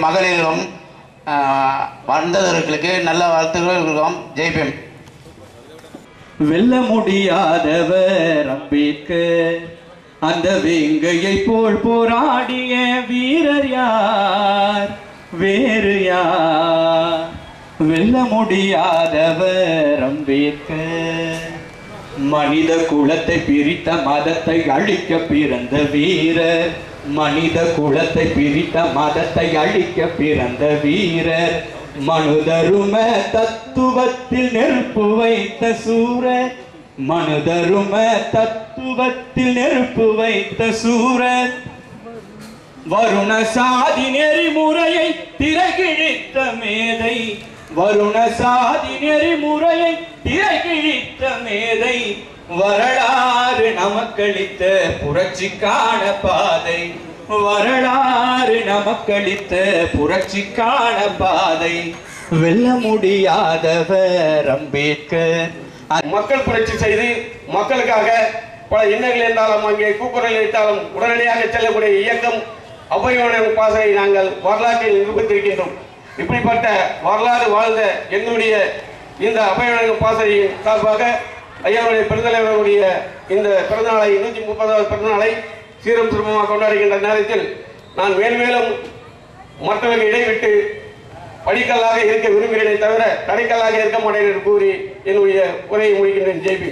மகளிரும் ஆஹ், வந்தவர்களுக்கு நல்ல வாழ்த்துக்கள் கொடுக்கிறோம் ஜெய்பீம் வெல்ல முடியாதவர் அம்பேத்கர் அந்த வேங்கையை போல் போராடிய வீரர் யார் வேறு யார் வெல்ல முடியாதவர் அம்பேத்கர் மனித குலத்தை பிரித்த மதத்தை அழிக்க பிறந்த வீரர் மனித குலத்தை பிரித்த மதத்தை அழிக்க பிறந்த வீரர் மனுதரும தத்துவத்தில் நெருப்பு வைத்த சூரர் மனுதரும தத்துவத்தில் நெருப்பு வைத்த சூரர் வருண சாதி நெறிமுறையை திரைகிழித்த மேதை வருண சாதி நெறிமுறையை திரைகிழித்த மேதை வரலாறு நமக்களித்த புரட்சிக்கான பாதை வரலாறு நமக்களித்த புரட்சிக்கான பாதை வெல்ல முடியாதவர் அம்பேத்கர் மக்கள் புரட்சி செய்து மக்களுக்காக பல இன்னல்கள் இருந்தாலும் அங்கே கூக்குரல் வைத்தாலும் உடனடியாக செல்லக்கூடிய இயக்கம் அபயோன பாசனை நாங்கள் வரலாற்றில் நிரூபித்திருக்கின்றோம் இப்படிப்பட்ட வரலாறு வாழ்ந்த எங்களுடைய இந்த அபயோன பாசனையின் சார்பாக ஐயாவுடைய பெருந்தலைவருடைய இந்த பிறந்தநாளை நூற்றி முப்பதாவது பிறந்தநாளை சீரம் சிறப்பமாக கொண்டாடுகின்ற நேரத்தில் நான் மேல்மேலும் மற்றவர்கள் இடைவிட்டு படிக்கல்லாக இருக்க விரும்புகிறேனே தவிர தடைக்கல்லாக இருக்க மாட்டேன் என்று கூறி என்னுடைய உரையை முடிக்கின்றேன் ஜெய்பி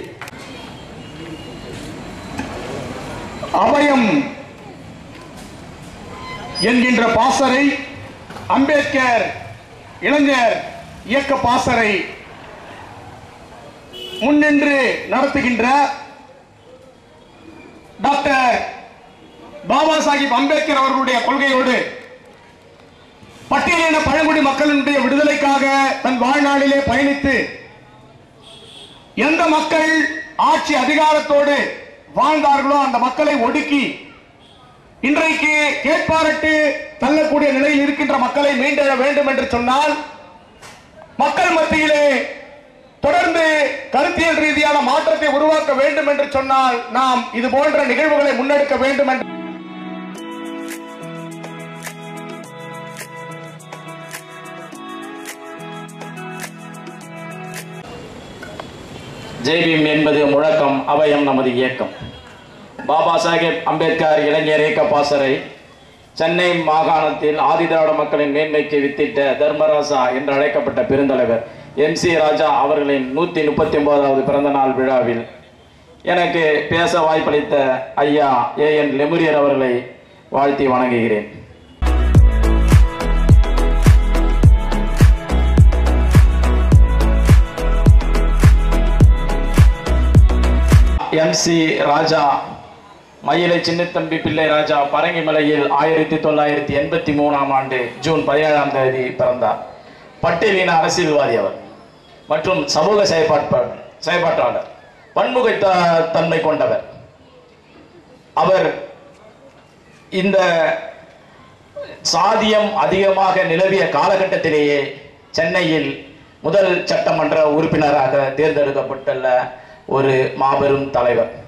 அபயம் என்கின்ற பாசறை அம்பேத்கர் இளைஞர் இயக்க பாசறை முன்னின்று நடத்துகின்ற டாக்டர் பாபா சாஹிப் அம்பேத்கர் அவர்களுடைய கொள்கையோடு பட்டியலின பழங்குடி மக்களினுடைய விடுதலைக்காக தன் வாழ்நாளிலே பயணித்து எந்த மக்கள் ஆட்சி அதிகாரத்தோடு வாழ்ந்தார்களோ அந்த மக்களை ஒடுக்கி இன்றைக்கு கேட்பாரட்டு தள்ளக்கூடிய நிலையில் இருக்கின்ற மக்களை மீண்டெழ வேண்டும் என்று சொன்னால் மக்கள் மத்தியிலே தொடர்ந்து கருத்தியல் ரீதியான மாற்றத்தை உருவாக்க வேண்டும் என்று சொன்னால் நாம் இது போன்ற நிகழ்வுகளை முன்னெடுக்க வேண்டும் என்று ஜெய்பீம் என்பது முழக்கம் அபயம் நமது இயக்கம் பாபா சாஹேப் அம்பேத்கர் இளைஞர் இயக்க பாசறை சென்னை மாகாணத்தில் ஆதிதிராவிட மக்களின் மேன்மைக்கு வித்திட்ட தர்மராசா என்று அழைக்கப்பட்ட பெருந்தலைவர் எம் சி ராஜா அவர்களின் நூற்றி முப்பத்தி ஒன்பதாவது பிறந்த நாள் விழாவில் எனக்கு பேச வாய்ப்பளித்த ஐயா ஏ என் லெமுரியர் அவர்களை வாழ்த்தி வணங்குகிறேன் எம்சி ராஜா மயிலை சின்னத்தம்பி பிள்ளை ராஜா பரங்கிமலையில் ஆயிரத்தி தொள்ளாயிரத்தி எண்பத்தி மூணாம் ஆண்டு ஜூன் பதினேழாம் தேதி பிறந்தார் பட்டியலின அரசியல்வாதி அவர் மற்றும் சமூக செயற்பாட்டு செயற்பாட்டாளர் பன்முக த- தன்மை கொண்டவர் அவர் இந்த சாதியம் அதிகமாக நிலவிய காலகட்டத்திலேயே சென்னையில் முதல் சட்டமன்ற உறுப்பினராக தேர்ந்தெடுக்கப்பட்டுள்ள ஒரு மாபெரும் தலைவர்